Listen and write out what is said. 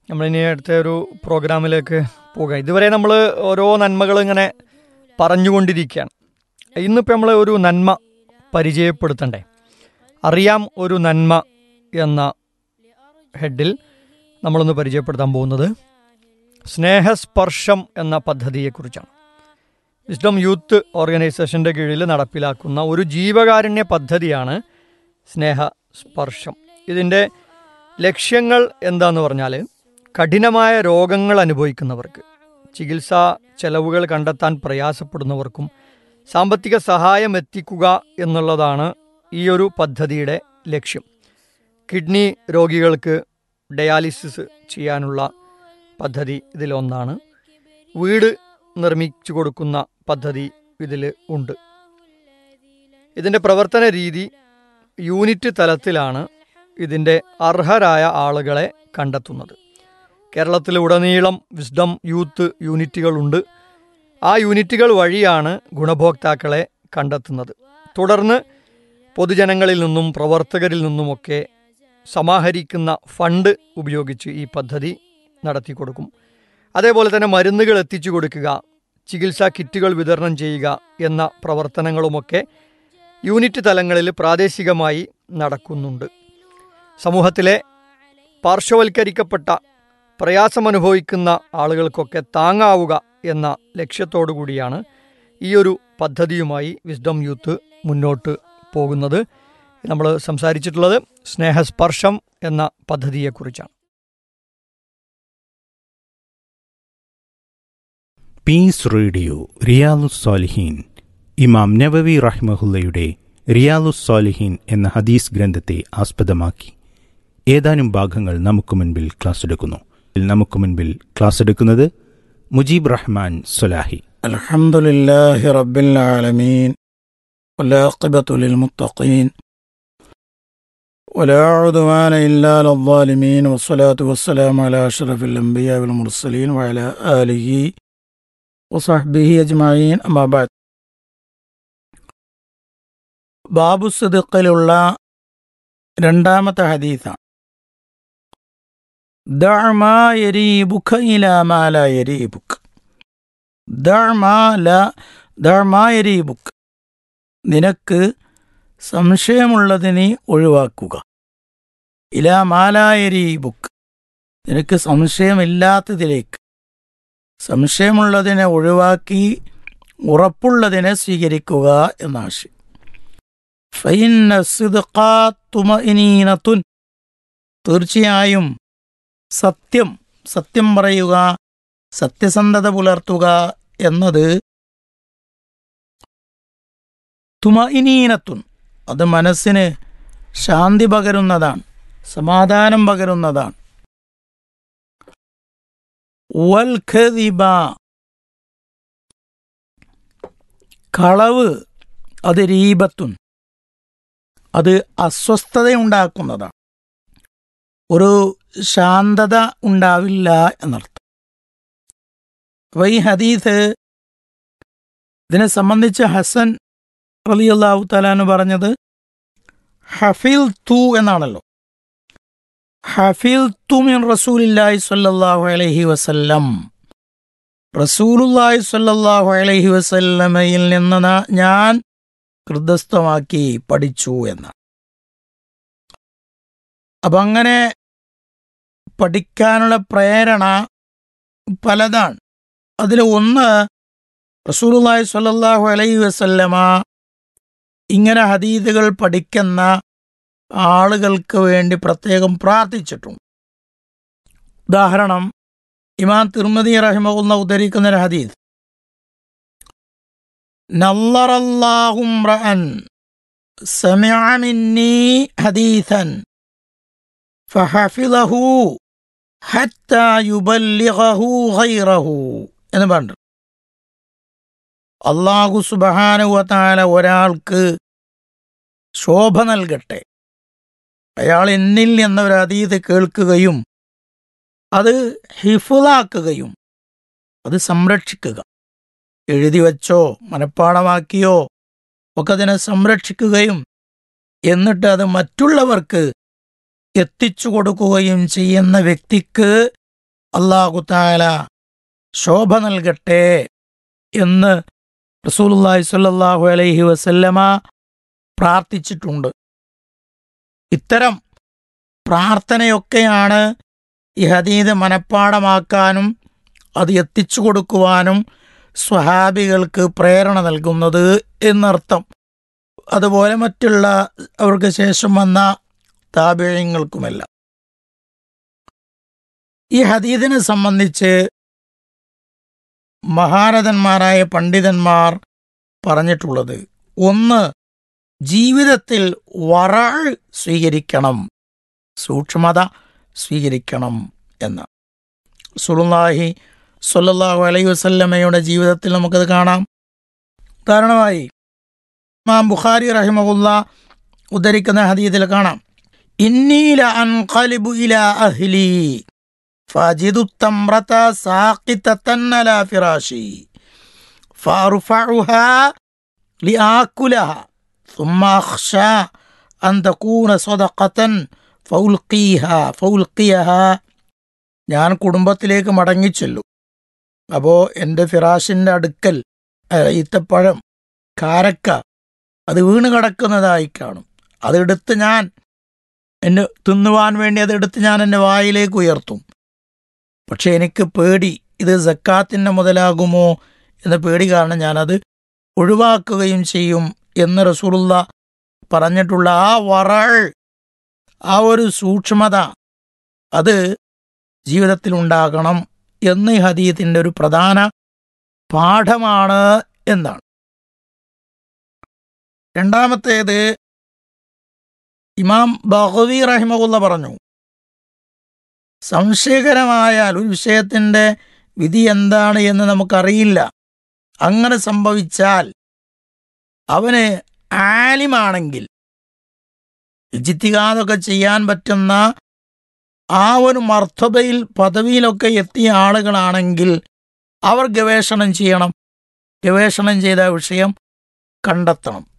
നമ്മളിനി അടുത്ത ഒരു പ്രോഗ്രാമിലേക്ക് പോകാം ഇതുവരെ നമ്മൾ ഓരോ നന്മകൾ ഇങ്ങനെ പറഞ്ഞുകൊണ്ടിരിക്കുകയാണ് ഇന്നിപ്പോൾ നമ്മൾ ഒരു നന്മ പരിചയപ്പെടുത്തണ്ടേ അറിയാം ഒരു നന്മ എന്ന ഹെഡിൽ നമ്മളൊന്ന് പരിചയപ്പെടുത്താൻ പോകുന്നത് സ്നേഹസ്പർശം എന്ന പദ്ധതിയെക്കുറിച്ചാണ് വിസ്ഡം യൂത്ത് ഓർഗനൈസേഷൻ്റെ കീഴിൽ നടപ്പിലാക്കുന്ന ഒരു ജീവകാരുണ്യ പദ്ധതിയാണ് സ്നേഹസ്പർശം ഇതിൻ്റെ ലക്ഷ്യങ്ങൾ എന്താന്ന് പറഞ്ഞാൽ കഠിനമായ രോഗങ്ങൾ അനുഭവിക്കുന്നവർക്ക് ചികിത്സാ ചെലവുകൾ കണ്ടെത്താൻ പ്രയാസപ്പെടുന്നവർക്കും സാമ്പത്തിക സഹായം എത്തിക്കുക എന്നുള്ളതാണ് ഈ ഒരു പദ്ധതിയുടെ ലക്ഷ്യം കിഡ്നി രോഗികൾക്ക് ഡയാലിസിസ് ചെയ്യാനുള്ള പദ്ധതി ഇതിലൊന്നാണ് വീട് നിർമ്മിച്ചു കൊടുക്കുന്ന പദ്ധതി ഇതിൽ ഉണ്ട് ഇതിൻ്റെ പ്രവർത്തന രീതി യൂണിറ്റ് തലത്തിലാണ് ഇതിൻ്റെ അർഹരായ ആളുകളെ കണ്ടെത്തുന്നത് കേരളത്തിലുടനീളം വിസ്ഡം യൂത്ത് യൂണിറ്റുകളുണ്ട് ആ യൂണിറ്റുകൾ വഴിയാണ് ഗുണഭോക്താക്കളെ കണ്ടെത്തുന്നത് തുടർന്ന് പൊതുജനങ്ങളിൽ നിന്നും പ്രവർത്തകരിൽ നിന്നുമൊക്കെ സമാഹരിക്കുന്ന ഫണ്ട് ഉപയോഗിച്ച് ഈ പദ്ധതി നടത്തി കൊടുക്കും അതേപോലെ തന്നെ മരുന്നുകൾ എത്തിച്ചു കൊടുക്കുക ചികിത്സാ കിറ്റുകൾ വിതരണം ചെയ്യുക എന്ന പ്രവർത്തനങ്ങളുമൊക്കെ യൂണിറ്റ് തലങ്ങളിൽ പ്രാദേശികമായി നടക്കുന്നുണ്ട് സമൂഹത്തിലെ പാർശ്വവൽക്കരിക്കപ്പെട്ട പ്രയാസമനുഭവിക്കുന്ന ആളുകൾക്കൊക്കെ താങ്ങാവുക എന്ന ലക്ഷ്യത്തോടു കൂടിയാണ് ഈ ഒരു പദ്ധതിയുമായി വിസ്ഡം യൂത്ത് മുന്നോട്ട് പോകുന്നത് നമ്മൾ സംസാരിച്ചിട്ടുള്ളത് സ്നേഹസ്പർശം എന്ന പദ്ധതിയെക്കുറിച്ചാണ് പീസ് റേഡിയോ റിയാലുസ്സാലിഹീൻ ഇമാം നവവി റഹ്മഹുല്ലയുടെ റിയാലുസ്സാലിഹീൻ എന്ന ഹദീസ് ഗ്രന്ഥത്തെ ആസ്പദമാക്കി ഏതാനും ഭാഗങ്ങൾ നമുക്ക് മുൻപിൽ ക്ലാസ് എടുക്കുന്നു ഇതിൽ നമുക്ക് മുൻപിൽ ക്ലാസ് എടുക്കുന്നത് മുജീബ് റഹ്മാൻ സൊലാഹി الحمد لله رب العالمين والعاقبة للمتقين ولا عدوان إلا على الظالمين والصلاة والسلام على أشرف الأنبياء والمرسلين وعلى آله وصحبه أجمعين أما بعد ബാബു സിദ്ദിഖിലുള്ള രണ്ടാമത്തെ ഹദീസാണ് ദഅ മാ യരീബുക ഇലാ മാ ലാ യരീബുക ധർമായരീബുക്ക് നിനക്ക് സംശയമുള്ളതിനെ ഒഴിവാക്കുക ഇലാ മാലായരീബുക്ക് നിനക്ക് സംശയമില്ലാത്തതിലേക്ക് സംശയമുള്ളതിനെ ഒഴിവാക്കി ഉറപ്പുള്ളതിനെ സ്വീകരിക്കുക എന്നാശയം ഫൈന്ന സിദ്ഖാത്തുമഇനീനത്തുൻ തീർച്ചയായും സത്യം സത്യം പറയുക സത്യസന്ധത പുലർത്തുക എന്നത് തുമഇനീനത്തുൻ അത് മനസ്സിന് ശാന്തി പകരുന്നതാണ് സമാധാനം പകരുന്നതാണ് വൽഖദിബ കളവ് അത് രീപത്തുൻ അത് അസ്വസ്ഥതയുണ്ടാക്കുന്നതാണ് ഒരു ശാന്തത ഉണ്ടാവില്ല എന്നർത്ഥം അപ്പൊ ഈ ഹദീസ് ഇതിനെ സംബന്ധിച്ച് ഹസൻ അലി അള്ളാഹു തലാന്ന് പറഞ്ഞത് ഹഫീൽ തു എന്നാണല്ലോ ഹഫീൽ തു മിൻ റസൂലില്ലാഹി സ്വല്ലല്ലാഹു അലൈഹി വസല്ലം റസൂലുല്ലാഹി സ്വല്ലല്ലാഹു അലൈഹി വസല്ലമയിൽ നിന്ന് ന- ഞാൻ ഹൃദസ്ഥമാക്കി പഠിച്ചു എന്ന് അപ്പൊ അങ്ങനെ പഠിക്കാനുള്ള പ്രേരണ പലതാണ് അതിൽ ഒന്ന് റസൂലുള്ളാഹി സ്വല്ലല്ലാഹു അലൈഹി വസല്ലമ ഇങ്ങനെ ഹദീദുകൾ പഠിക്കുന്ന ആളുകൾക്ക് വേണ്ടി പ്രത്യേകം പ്രാർത്ഥിച്ചിട്ടുണ്ട് ഉദാഹരണം ഇമാം തിർമതി റഹിമകുന്ന ഉദ്ധരിക്കുന്ന ഒരു ഹദീസ് നല്ലറല്ലാഹും റഅൻ സമിഅ മിന്നി ഹദീസൻ ഫഹഫിളഹു ഹത്താ യുബല്ലിഗഹു ഗൈറഹു എന്ന് പറഞ്ഞു അള്ളാഹു സുബഹാനുവതാല ഒരാൾക്ക് ശോഭ നൽകട്ടെ അയാൾ എന്നിൽ എന്നൊരു അതീത് കേൾക്കുകയും അത് ഹിഫുലാക്കുകയും അത് സംരക്ഷിക്കുക എഴുതി വച്ചോ മനഃപ്പാടമാക്കിയോ ഒക്കെ അതിനെ സംരക്ഷിക്കുകയും എന്നിട്ട് അത് മറ്റുള്ളവർക്ക് എത്തിച്ചു കൊടുക്കുകയും ചെയ്യുന്ന വ്യക്തിക്ക് അള്ളാഹു താല ശോഭ നൽകട്ടെ എന്ന് റസൂലുള്ളാഹി സ്വല്ലല്ലാഹു അലൈഹി വസല്ലമ പ്രാർത്ഥിച്ചിട്ടുണ്ട് ഇത്തരം പ്രാർത്ഥനയൊക്കെയാണ് ഈ ഹദീദ് മനഃപ്പാടമാക്കാനും അത് എത്തിച്ചു കൊടുക്കുവാനും സ്വഹാബികൾക്ക് പ്രേരണ നൽകുന്നത് എന്നർത്ഥം അതുപോലെ മറ്റുള്ള അവർക്ക് ശേഷം വന്ന താപേയങ്ങൾക്കുമെല്ലാം ഈ ഹദീദിനെ സംബന്ധിച്ച് മഹാരഥന്മാരായ പണ്ഡിതന്മാർ പറഞ്ഞിട്ടുള്ളത് ഒന്ന് ജീവിതത്തിൽ വറ സ്വീകരിക്കണം സൂക്ഷ്മത സ്വീകരിക്കണം എന്ന് സുലുല്ലാഹി സല്ലല്ലാഹു അലൈഹി വസല്ലമയുടെ ജീവിതത്തിൽ നമുക്കത് കാണാം ഉദാഹരണമായി ഇമാം ബുഖാരി റഹിമഹുല്ല ഉദ്ധരിക്കുന്ന ഹദീദിൽ കാണാം ഇന്നീല അൻഖലിബു ഇല അഹ്ലി ഫജിദു തംറത സാഖിതതൻ അലാ ഫിറാശി ഫഅർഫഉഹാ ലിആകുലഹ ثم أخشى أن تكون صدقة فألقيها فألقيها ഞാൻ കുടുംബത്തിലേക്ക് മടങ്ങിച്ചെല്ലും അപ്പോൾ എൻ്റെ ഫിറാഷിൻ്റെ അടുക്കൽ അഹ് ഈത്തപ്പഴം കാരക്ക അത് വീണ് കിടക്കുന്നതായി കാണും അതെടുത്ത് ഞാൻ എന്നെ തിന്നുവാൻ വേണ്ടി അതെടുത്ത് ഞാൻ എൻ്റെ വായിലേക്ക് ഉയർത്തും പക്ഷെ എനിക്ക് പേടി ഇത് സക്കാത്തിൻ്റെ മുതലാകുമോ എന്ന പേടി കാരണം ഞാനത് ഒഴിവാക്കുകയും ചെയ്യും എന്ന് റസൂലുള്ള പറഞ്ഞിട്ടുള്ള ആ വറൾ ആ ഒരു സൂക്ഷ്മത അത് ജീവിതത്തിൽ ഉണ്ടാകണം എന്ന് ഈ ഹദീത്തിൻ്റെ ഒരു പ്രധാന പാഠമാണ് എന്നാണ് രണ്ടാമത്തേത് ഇമാം ബഹവി റഹിമകുല്ല പറഞ്ഞു സംശയകരമായാൽ ഒരു വിഷയത്തിൻ്റെ വിധി എന്താണ് എന്ന് നമുക്കറിയില്ല അങ്ങനെ സംഭവിച്ചാൽ അവന് ആലിമാണെങ്കിൽ ഇജിത്തികാതൊക്കെ ചെയ്യാൻ പറ്റുന്ന ആ ഒരു മർത്തബയിൽ പദവിയിലൊക്കെ എത്തിയ ആളുകളാണെങ്കിൽ അവർ ഗവേഷണം ചെയ്യണം ഗവേഷണം ചെയ്ത വിഷയം കണ്ടെത്തണം